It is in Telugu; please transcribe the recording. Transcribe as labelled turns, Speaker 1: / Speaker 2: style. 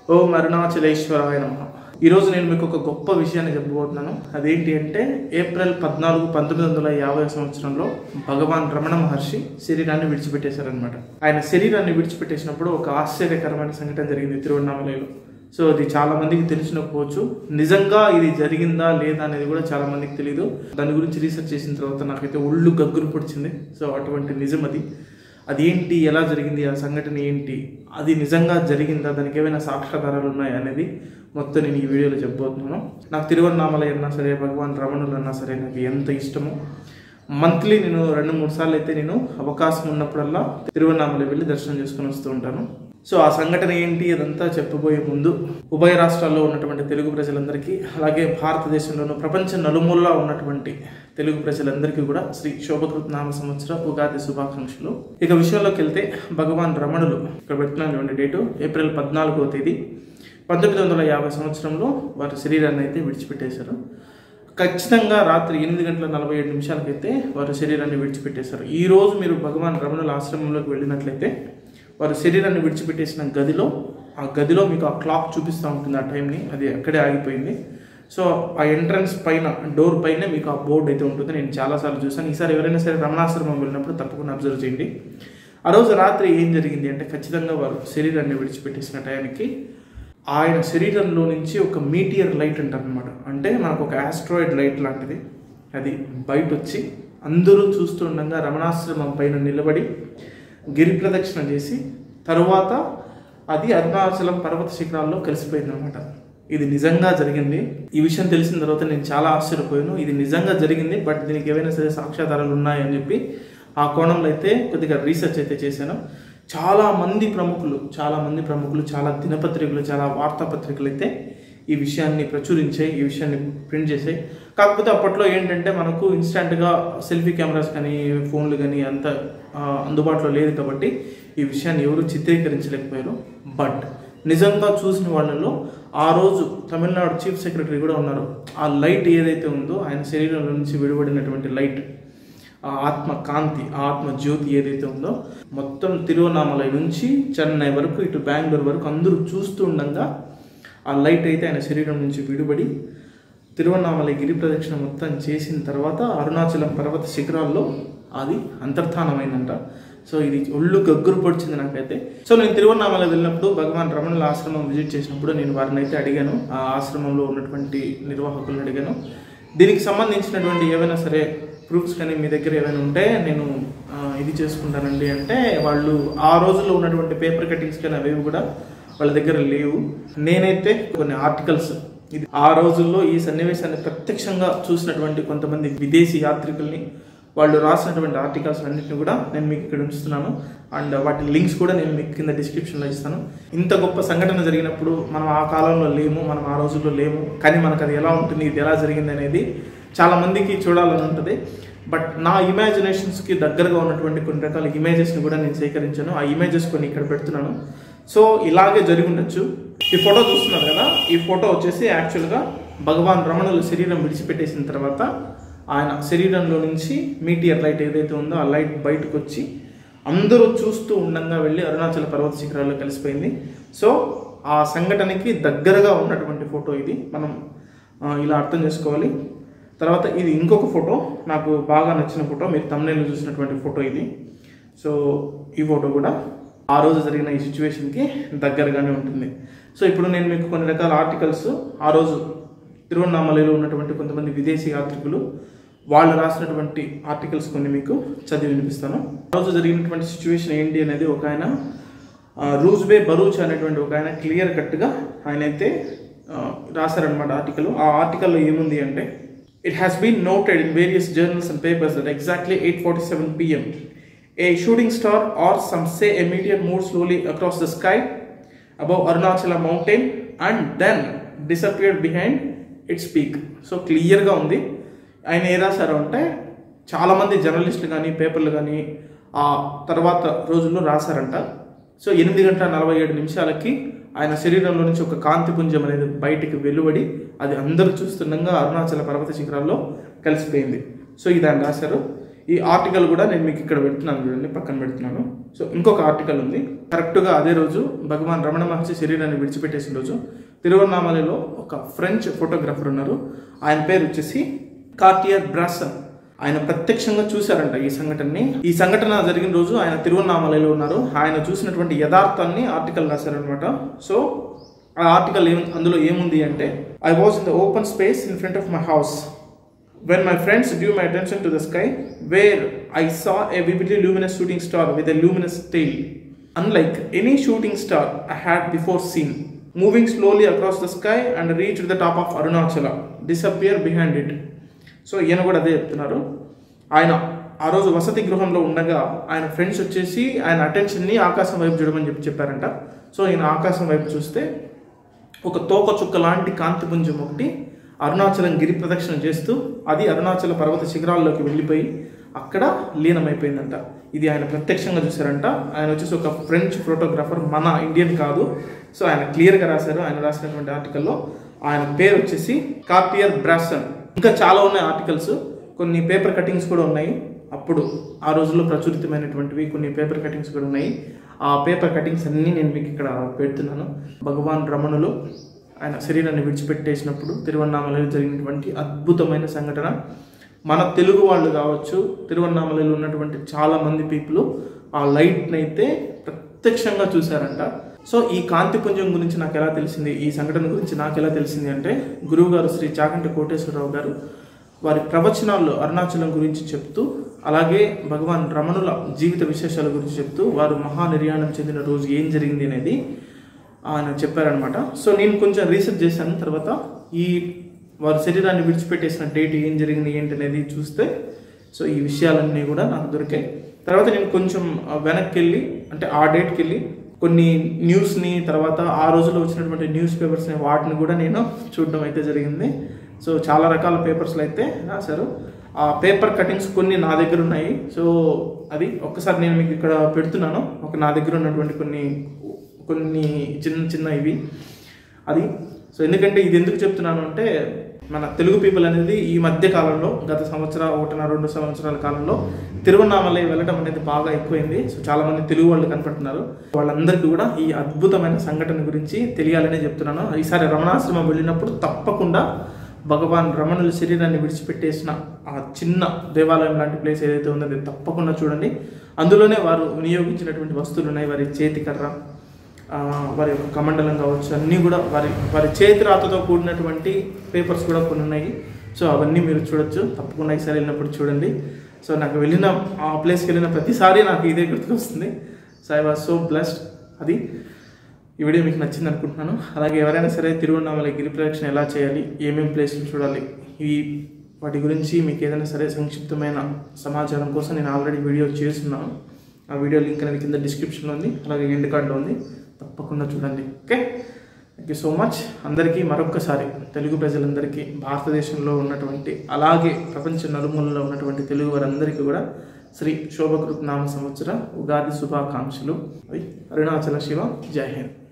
Speaker 1: ఓం అరుణాచలేశ్వరాయ నమ ఈరోజు నేను మీకు ఒక గొప్ప విషయాన్ని చెప్పబోతున్నాను అదేంటి అంటే ఏప్రిల్ పద్నాలుగు పంతొమ్మిది వందల యాభై సంవత్సరంలో భగవాన్ రమణ మహర్షి శరీరాన్ని విడిచిపెట్టేశారనమాట ఆయన శరీరాన్ని విడిచిపెట్టేసినప్పుడు ఒక ఆశ్చర్యకరమైన సంఘటన జరిగింది తిరువண்ணామలలో సో అది చాలా మందికి తెలిసినకపోవచ్చు నిజంగా ఇది జరిగిందా లేదా అనేది కూడా చాలా మందికి తెలియదు దాని గురించి రీసెర్చ్ చేసిన తర్వాత నాకైతే ఒళ్ళు గగ్గురు పొడిచింది సో అటువంటి నిజం అది అది ఏంటి ఎలా జరిగింది ఆ సంఘటన ఏంటి అది నిజంగా జరిగిందా దానికి ఏమైనా సాక్ష్యాధారాలు ఉన్నాయా అనేది మొత్తం నేను ఈ వీడియోలో చెప్పబోతున్నాను నాకు తిరువన్నామలై అన్నా సరే భగవాన్ రమణులు అన్నా సరే నాకు ఎంత ఇష్టమో మంత్లీ నేను రెండు మూడు సార్లు అయితే నేను అవకాశం ఉన్నప్పుడల్లా తిరువన్నామలై వెళ్ళి దర్శనం చేసుకుని వస్తూ ఉంటాను సో ఆ సంఘటన ఏంటి అదంతా చెప్పబోయే ముందు ఉభయ రాష్ట్రాల్లో ఉన్నటువంటి తెలుగు ప్రజలందరికీ అలాగే భారతదేశంలోనూ ప్రపంచ నలుమూలలా ఉన్నటువంటి తెలుగు ప్రజలందరికీ కూడా శ్రీ శోభకృత్ నామ సంవత్సర ఉగాది శుభాకాంక్షలు ఇక విషయంలోకి వెళ్తే భగవాన్ రమణులు ఇక్కడ పెట్టినటువంటి డేటు ఏప్రిల్ పద్నాలుగవ తేదీ పంతొమ్మిది వందల యాభై సంవత్సరంలో వారి శరీరాన్ని అయితే విడిచిపెట్టేశారు ఖచ్చితంగా రాత్రి ఎనిమిది గంటల నలభై ఏడు నిమిషాలకైతే వారి శరీరాన్ని విడిచిపెట్టేశారు ఈ రోజు మీరు భగవాన్ రమణుల ఆశ్రమంలోకి వెళ్ళినట్లయితే వారి శరీరాన్ని విడిచిపెట్టేసిన గదిలో ఆ గదిలో మీకు ఆ క్లాక్ చూపిస్తూ ఉంటుంది ఆ టైంని అది అక్కడే ఆగిపోయింది సో ఆ ఎంట్రన్స్ పైన డోర్ పైన మీకు ఆ బోర్డు అయితే ఉంటుంది నేను చాలాసార్లు చూసాను ఈసారి ఎవరైనా సరే రమణాశ్రమం వెళ్ళినప్పుడు తప్పకుండా అబ్జర్వ్ చేయండి ఆ రోజు రాత్రి ఏం జరిగింది అంటే ఖచ్చితంగా వారు శరీరాన్ని విడిచిపెట్టేసిన టైంకి ఆయన శరీరంలో నుంచి ఒక మీటియర్ లైట్ అంటారు అనమాట అంటే మనకు ఒక ఆస్ట్రాయిడ్ లైట్ లాంటిది అది బయట వచ్చి అందరూ చూస్తుండగా రమణాశ్రమం పైన నిలబడి గిరి ప్రదక్షిణ చేసి తరువాత అది అరుణాచలం పర్వత శిఖరాల్లో కలిసిపోయింది అనమాట ఇది నిజంగా జరిగింది ఈ విషయం తెలిసిన తర్వాత నేను చాలా ఆశ్చర్యపోయాను ఇది నిజంగా జరిగింది బట్ దీనికి ఏవైనా సరే సాక్ష్యాధారాలు ఉన్నాయని చెప్పి ఆ కోణంలో అయితే కొద్దిగా రీసెర్చ్ అయితే చేశాను చాలా మంది ప్రముఖులు చాలా మంది ప్రముఖులు చాలా దినపత్రికలు చాలా వార్తాపత్రికలు అయితే ఈ విషయాన్ని ప్రచురించాయి ఈ విషయాన్ని ప్రింట్ చేసాయి కాకపోతే అప్పట్లో ఏంటంటే మనకు ఇన్స్టెంట్గా సెల్ఫీ కెమెరాస్ కానీ ఫోన్లు కానీ అంత ఆ, అందుబాటులో లేదు కాబట్టి ఈ విషయాన్ని ఎవరు చిత్రీకరించలేకపోయారు బట్ నిజంగా చూసిన వాళ్ళలో ఆ రోజు తమిళనాడు చీఫ్ సెక్రటరీ కూడా ఉన్నారు ఆ లైట్ ఏదైతే ఉందో ఆయన శరీరంలో నుంచి విడిపడినటువంటి లైట్ ఆ ఆత్మ కాంతి ఆ ఆత్మ జ్యోతి ఏదైతే ఉందో మొత్తం తిరువన్నామలై నుంచి చెన్నై వరకు ఇటు బెంగళూరు వరకు అందరూ చూస్తూ ఉండగా ఆ లైట్ అయితే ఆయన శరీరం నుంచి విడిపడి తిరువన్నామలై గిరి ప్రదక్షిణ మొత్తం చేసిన తర్వాత అరుణాచలం పర్వత శిఖరాల్లో అది అంతర్ధానమైందంట సో ఇది ఒళ్ళు గగ్గురు పొడిచింది నాకైతే సో నేను తిరువన్నామలై వెళ్ళినప్పుడు భగవాన్ రమణుల ఆశ్రమం విజిట్ చేసినప్పుడు నేను వారిని అయితే అడిగాను ఆ ఆశ్రమంలో ఉన్నటువంటి నిర్వాహకులను అడిగాను దీనికి సంబంధించినటువంటి ఏవైనా సరే ప్రూఫ్స్ కానీ మీ దగ్గర ఏమైనా ఉంటే నేను ఆ, ఇది చేసుకుంటానండి అంటే వాళ్ళు ఆ రోజుల్లో ఉన్నటువంటి పేపర్ కటింగ్స్ కానీ అవేవి కూడా వాళ్ళ దగ్గర లేవు నేనైతే కొన్ని ఆర్టికల్స్ ఇది ఆ రోజుల్లో ఈ సన్నివేశాన్ని ప్రత్యక్షంగా చూసినటువంటి కొంతమంది విదేశీ యాత్రికుల్ని వాళ్ళు రాసినటువంటి ఆర్టికల్స్ అన్నింటిని కూడా నేను మీకు ఇక్కడ ఉంచుతున్నాను అండ్ వాటి లింక్స్ కూడా నేను మీకు కింద డిస్క్రిప్షన్లో ఇస్తాను ఇంత గొప్ప సంఘటన జరిగినప్పుడు మనం ఆ కాలంలో లేము మనం ఆ రోజుల్లో లేము కానీ మనకు అది ఎలా ఉంటుంది ఇది ఎలా జరిగింది అనేది చాలా మందికి చూడాలని ఉంటుంది బట్ నా ఇమాజినేషన్స్కి దగ్గరగా ఉన్నటువంటి కొన్ని రకాల ఇమేజెస్ని కూడా నేను సేకరించాను ఆ ఇమేజెస్ కొన్ని ఇక్కడ పెడుతున్నాను సో ఇలాగే జరిగి ఉండొచ్చు ఈ ఫోటో చూస్తున్నారు కదా ఈ ఫోటో వచ్చేసి యాక్చువల్గా భగవాన్ రమణుల శరీరం విడిచిపెట్టేసిన తర్వాత ఆయన శరీరంలో నుంచి మీటియర్ లైట్ ఏదైతే ఉందో ఆ లైట్ బయటకు వచ్చి అందరూ చూస్తూ ఉండంగా వెళ్ళి అరుణాచల పర్వత శిఖరాల్లో కలిసిపోయింది సో ఆ సంఘటనకి దగ్గరగా ఉన్నటువంటి ఫోటో ఇది మనం ఆ, ఇలా అర్థం చేసుకోవాలి తర్వాత ఇది ఇంకొక ఫోటో నాకు బాగా నచ్చిన ఫోటో మీరు తమిళలో చూసినటువంటి ఫోటో ఇది సో ఈ ఫోటో కూడా ఆ రోజు జరిగిన ఈ సిచ్యువేషన్కి దగ్గరగానే ఉంటుంది సో ఇప్పుడు నేను మీకు కొన్ని రకాల ఆర్టికల్స్ ఆ రోజు తిరువన్నామలలో ఉన్నటువంటి కొంతమంది విదేశీ యాత్రికులు వాళ్ళు రాసినటువంటి ఆర్టికల్స్ కొన్ని మీకు చదివి వినిపిస్తాను ఆ రోజు జరిగినటువంటి సిచ్యువేషన్ ఏంటి అనేది ఒక ఆయన ఆ, రూజ్బే బరూచ్ అనేటువంటి ఒక ఆయన క్లియర్ కట్గా ఆయన అయితే ఆ, రాశారనమాట ఆర్టికల్ ఆ ఆర్టికల్లో ఏముంది అంటే it has been noted in various journals and papers that exactly eight forty seven PM a shooting star or some say a medium move slowly across the sky above Arunachala mountain and then disappeared behind its peak so క్లియర్గా ఉంది ఆయన ఏ రాశారు అంటే చాలామంది జర్నలిస్టులు కానీ పేపర్లు కానీ ఆ తర్వాత రోజుల్లో రాశారంట సో ఎనిమిది గంటల నలభై ఏడు నిమిషాలకి ఆయన శరీరంలో నుంచి ఒక కాంతిపుంజం అనేది బయటికి వెలువడి అది అందరూ చూస్తుండగా అరుణాచల పర్వత శిఖరాల్లో కలిసిపోయింది సో ఇది ఆయన రాశారు ఈ ఆర్టికల్ కూడా నేను మీకు ఇక్కడ పెడుతున్నాను చూడండి పక్కన పెడుతున్నాను సో ఇంకొక ఆర్టికల్ ఉంది కరెక్ట్గా అదే రోజు భగవాన్ రమణ మహర్షి శరీరాన్ని విడిచిపెట్టేసిన రోజు తిరువన్నామలలో ఒక ఫ్రెంచ్ ఫోటోగ్రాఫర్ ఉన్నారు ఆయన పేరు వచ్చేసి కార్టియర్ బ్రాసన్ ఆయన ప్రత్యక్షంగా చూశారంట ఈ సంఘటనని ఈ సంఘటన జరిగిన రోజు ఆయన తిరువన్నామలలో ఉన్నారు ఆయన చూసినటువంటి యథార్థాన్ని ఆర్టికల్ రాశారనమాట సో ఆ ఆర్టికల్ ఏం అందులో ఏముంది అంటే I was in the open space in front of my house when my friends drew my attention to the sky, where I saw a vividly luminous shooting star with a luminous tail, unlike any shooting star I had before seen, moving slowly across the sky and reached the top of Arunachala, disappear behind it. So ఈయన కూడా అదే చెప్తున్నారు ఆయన ఆ రోజు వసతి గృహంలో ఉండగా ఆయన ఫ్రెండ్స్ వచ్చేసి ఆయన అటెన్షన్ని ఆకాశం వైపు చూడమని చెప్పి చెప్పారంట సో ఈయన ఆకాశం వైపు చూస్తే ఒక తోక చుక్క లాంటి కాంతిపుంజం ఒకటి అరుణాచలం గిరి ప్రదక్షిణ చేస్తూ అది అరుణాచల పర్వత శిఖరాల్లోకి వెళ్ళిపోయి అక్కడ లీనమైపోయిందంట ఇది ఆయన ప్రత్యక్షంగా చూశారంట ఆయన వచ్చేసి ఒక ఫ్రెంచ్ ఫోటోగ్రాఫర్ మన ఇండియన్ కాదు సో ఆయన క్లియర్గా రాశారు ఆయన రాసినటువంటి ఆర్టికల్లో ఆయన పేరు వచ్చేసి కార్టియర్ బ్రాసన్ ఇంకా చాలా ఉన్నాయి ఆర్టికల్స్ కొన్ని పేపర్ కటింగ్స్ కూడా ఉన్నాయి అప్పుడు ఆ రోజుల్లో ప్రచురితమైనటువంటివి కొన్ని పేపర్ కటింగ్స్ కూడా ఉన్నాయి ఆ పేపర్ కటింగ్స్ అన్నీ నేను మీకు ఇక్కడ పెడుతున్నాను భగవాన్ రమణులు ఆయన శరీరాన్ని విడిచిపెట్టేసినప్పుడు తిరువన్నామలలో జరిగినటువంటి అద్భుతమైన సంఘటన మన తెలుగు వాళ్ళు కావచ్చు తిరువన్నామలలో ఉన్నటువంటి చాలా మంది పీపుల్ ఆ లైట్ని అయితే ప్రత్యక్షంగా చూశారంట సో ఈ కాంతిపుంజం గురించి నాకు ఎలా తెలిసింది ఈ సంఘటన గురించి నాకు ఎలా తెలిసింది అంటే గురువు గారు శ్రీ చాగంటి కోటేశ్వరరావు గారు వారి ప్రవచనాల్లో అరుణాచలం గురించి చెప్తూ అలాగే భగవాన్ రమణుల జీవిత విశేషాల గురించి చెప్తూ వారు మహానిర్యాణం చెందిన రోజు ఏం జరిగింది అనేది ఆయన చెప్పారనమాట సో నేను కొంచెం రీసెర్చ్ చేశాను తర్వాత ఈ వారి శరీరాన్ని విడిచిపెట్టేసిన డేట్ ఏం జరిగింది ఏంటి అనేది చూస్తే సో ఈ విషయాలన్నీ కూడా నాకు దొరికాయి తర్వాత నేను కొంచెం వెనక్కి వెళ్ళి అంటే ఆ డేట్కి వెళ్ళి కొన్ని న్యూస్ని తర్వాత ఆ రోజుల్లో వచ్చినటువంటి న్యూస్ పేపర్స్ని వాటిని కూడా నేను చూడడం అయితే జరిగింది సో చాలా రకాల పేపర్స్లో అయితే రాశారు ఆ పేపర్ కటింగ్స్ కొన్ని నా దగ్గర ఉన్నాయి సో అది ఒక్కసారి నేను మీకు ఇక్కడ పెడుతున్నాను ఒక నా దగ్గర ఉన్నటువంటి కొన్ని కొన్ని చిన్న చిన్న ఇవి అది సో ఎందుకంటే ఇది ఎందుకు చెప్తున్నాను అంటే మన తెలుగు పీపుల్ అనేది ఈ మధ్య కాలంలో గత సంవత్సర ఒకటిన్నర రెండు సంవత్సరాల కాలంలో తిరువన్నామలై వెళ్ళడం అనేది బాగా ఎక్కువైంది సో చాలా మంది తెలుగు వాళ్ళు కనపడుతున్నారు వాళ్ళందరికీ కూడా ఈ అద్భుతమైన సంఘటన గురించి తెలియాలని చెప్తున్నాను ఈసారి రమణాశ్రమం వెళ్ళినప్పుడు తప్పకుండా భగవాన్ రమణుల శరీరాన్ని విడిచిపెట్టేసిన ఆ చిన్న దేవాలయం లాంటి ప్లేస్ ఏదైతే ఉందో అది తప్పకుండా చూడండి అందులోనే వారు వినియోగించినటువంటి వస్తువులు ఉన్నాయి వారి చేతి కర్ర ఆ, వారి యొక్క కమండలం కావచ్చు అన్నీ కూడా వారి వారి చేతి రాతతో కూడినటువంటి పేపర్స్ కూడా కొన్ని ఉన్నాయి సో అవన్నీ మీరు చూడొచ్చు తప్పకుండా ఈసారి వెళ్ళినప్పుడు చూడండి సో నాకు వెళ్ళిన ఆ ప్లేస్కి వెళ్ళిన ప్రతిసారి నాకు ఇదే గుర్తుకొస్తుంది so I was so blessed అది ఈ వీడియో మీకు నచ్చింది అనుకుంటున్నాను అలాగే ఎవరైనా సరే తిరువన్నామలై గిరి ప్రదక్షిణ ఎలా చేయాలి ఏమేమి ప్లేస్లు చూడాలి ఈ వాటి గురించి మీకు ఏదైనా సరే సంక్షిప్తమైన సమాచారం కోసం నేను ఆల్రెడీ వీడియో చేస్తున్నాను ఆ వీడియో లింక్ అనేది కింద డిస్క్రిప్షన్లో ఉంది అలాగే ఎండ్ కార్డులో ఉంది తప్పకుండా చూడండి okay thank you so much అందరికీ మరొక్కసారి తెలుగు ప్రజలందరికీ భారతదేశంలో ఉన్నటువంటి అలాగే ప్రపంచ నలుమూలలో ఉన్నటువంటి తెలుగు వారందరికీ కూడా శ్రీ శోభకృత్ నామ సంవత్సర ఉగాది శుభాకాంక్షలు అవి అరుణాచల శివ జై హింద్